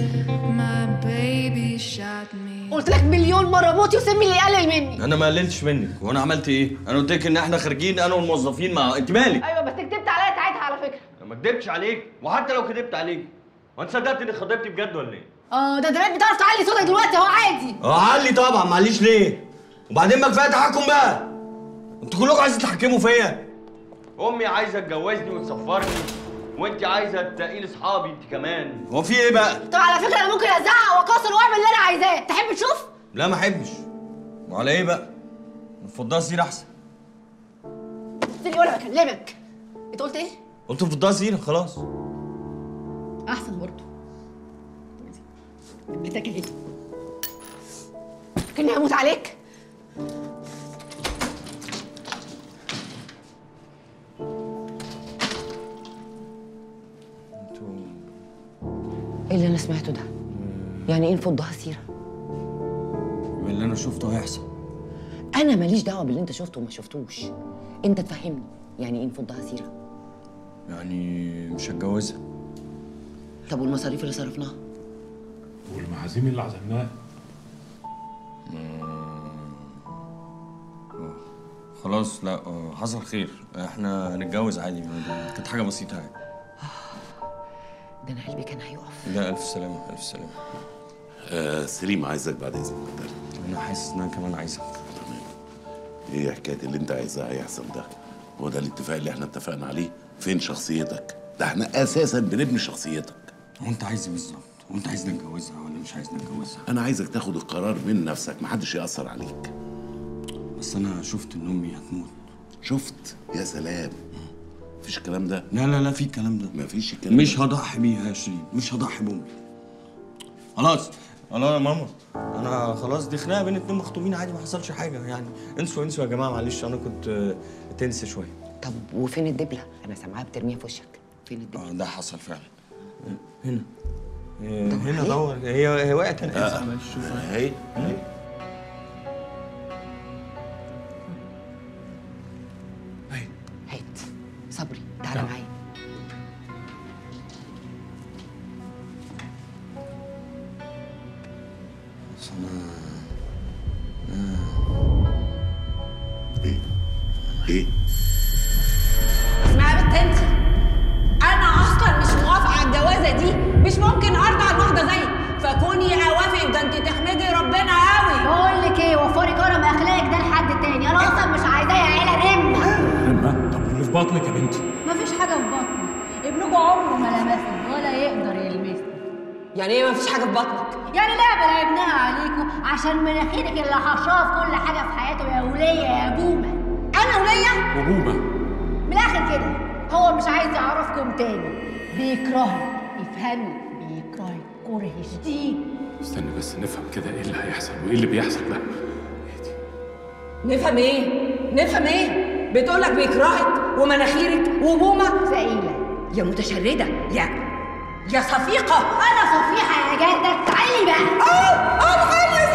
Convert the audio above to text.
My baby shot me. قلت لك مليون مره موتي وسمي اللي يقلل مني انا ما قللتش منك وانا عملت ايه انا قلت لك ان احنا خارجين انا والموظفين مع انت مالك ايوه بس كدبت عليا ساعتها على فكره أنا ما كدبتش عليك وحتى لو كدبت عليك وانت صدقت اني خطيبتي بجد ولا ايه اه ده دلوقتي بتعرف تعلي صوتك دلوقتي اهو عادي اه علي طبعا معليش ليه وبعدين ما كفايه تحكم بقى انتوا كلكم عايزين تحكموا فيا امي عايزه تجوزني وتسفرني وانت عايزه تقيل اصحابي انت كمان هو في ايه بقى طب على فكره انا ممكن ازعق واكسر واعمل اللي انا عايزاه تحب تشوف لا ما احبش وعلى ايه بقى نفضها سيره احسن سيبني وانا بكلمك انت قلت ايه قلت نفضها سيره خلاص احسن برضه بتاكل ايه كني هموت عليك ايه اللي انا سمعته ده يعني ايه نفضها سيره من اللي انا شفته هيحصل انا ماليش دعوه باللي انت شفته وما شفتوش انت تفهمني يعني ايه نفضها سيره يعني مش هتجوزها طب والمصاريف اللي صرفناها والمعازيم اللي عزمناها خلاص لا آه، حصل خير احنا هنتجوز عادي كانت حاجه بسيطه يعني ده انا قلبي كان هيقف لا الف سلامه الف سلامه آه سليم عايزك بعد اذنك ده انا حاسس ان انا كمان عايزك تمام ايه حكايه اللي انت عايزها هيحصل ده هو ده الاتفاق اللي احنا اتفقنا عليه فين شخصيتك ده احنا اساسا بنبني شخصيتك هو انت عايز ايه بالظبط هو انت عايزني اتجوزها ولا مش عايزني اتجوزها انا عايزك تاخد القرار من نفسك محدش ياثر عليك بس انا شفت ان امي هتموت شفت يا سلام مفيش الكلام ده لا لا لا في الكلام ده مفيش الكلام مش ده. هضحي بيها يا شيرين مش هضحي بامي خلاص خلاص يا ماما انا خلاص دي خناقه بين اتنين مخطوبين عادي ما حصلش حاجه يعني انسوا انسوا يا جماعه معلش انا كنت آه، تنس شويه طب وفين الدبله انا سامعاها بترميها في وشك فين الدبله اه ده حصل فعلا هنا آه، هنا دور هي هي وقعت انا اسف معلش شوفها اهي اهي هات صبري تعالى معايا بس انا ايه ايه اسمعي يا بنت انت انا اصلا مش موافقه على الجوازه دي مش ممكن ارضى على واحده زيك فكوني اوافق ده انت تحمدي ربنا قوي بقول لك ايه وفري كرم اخلاقك ده لحد تاني انا اصلا مش عايزاه يا عيله رمه رمة طب اللي في بطنك يا بنتي مفيش حاجة في بطني ابنكم عمره ما لمسني ولا يقدر يلمسني يعني ايه مفيش حاجه في بطنك يعني لعبة لعبناها عليكم عشان مناخيرك اللي حشاه في كل حاجة في حياته يا ولية يا بومة انا وليا وبومة من الآخر كده هو مش عايز يعرفكم تاني بيكرهك افهمي بيكرهك كره شديد استني بس نفهم كده ايه اللي هيحصل وايه اللي بيحصل ده نفهم ايه نفهم ايه بتقولك بيكرهك ومناخيرك وبومه ثقيلة يا متشرده يا يا صفيقه أنا صفيحة يا جدك تعالي بقى اه اه تعالي يا